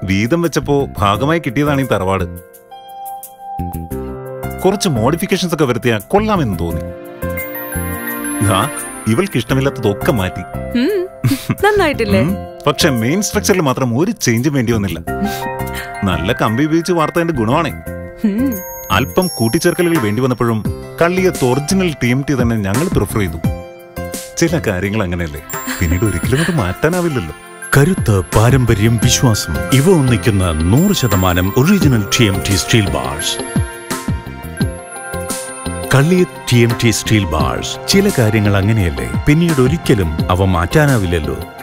വീതം വെച്ചപ്പോ ഭാഗമായി കിട്ടിയതാണ് ഈ തറവാട് കുറച്ച് മോഡിഫിക്കേഷൻസ് ഒക്കെ വരുത്തിയ കൊള്ളാമെന്ന് തോന്നി ആ ഇവൾക്ക് ഇഷ്ടമില്ലാത്തതൊക്കെ മാറ്റി ഉം, നന്നായിട്ടില്ലേ ഉം. പക്ഷെ മെയിൻ സ്ട്രക്ചറിൽ മാത്രം ഒരു ചേഞ്ചും വേണ്ടി വന്നില്ല നല്ല കമ്പി ഉപയോഗിച്ച് വാർത്തതിന്റെ ഗുണമാണേ ഉം, അല്പം കൂട്ടിച്ചേർക്കലുകൾ വേണ്ടി വന്നപ്പോഴും Kalliyath original T M T തന്നെ ഞങ്ങൾ പ്രിഫർ ചെയ്തു ചില കാര്യങ്ങൾ അങ്ങനെയല്ലേ പിന്നീട് ഒരിക്കലും അത് മാറ്റാനാവില്ലല്ലോ കരുത്ത് പാരമ്പര്യം വിശ്വാസം ഇവ ഒന്നിക്കുന്ന നൂറ് ശതമാനം original T M T steel bars Kalliyath T M T steel bars ചില കാര്യങ്ങൾ അങ്ങനെയല്ലേ പിന്നീട് ഒരിക്കലും അവ മാറ്റാനാവില്ലല്ലോ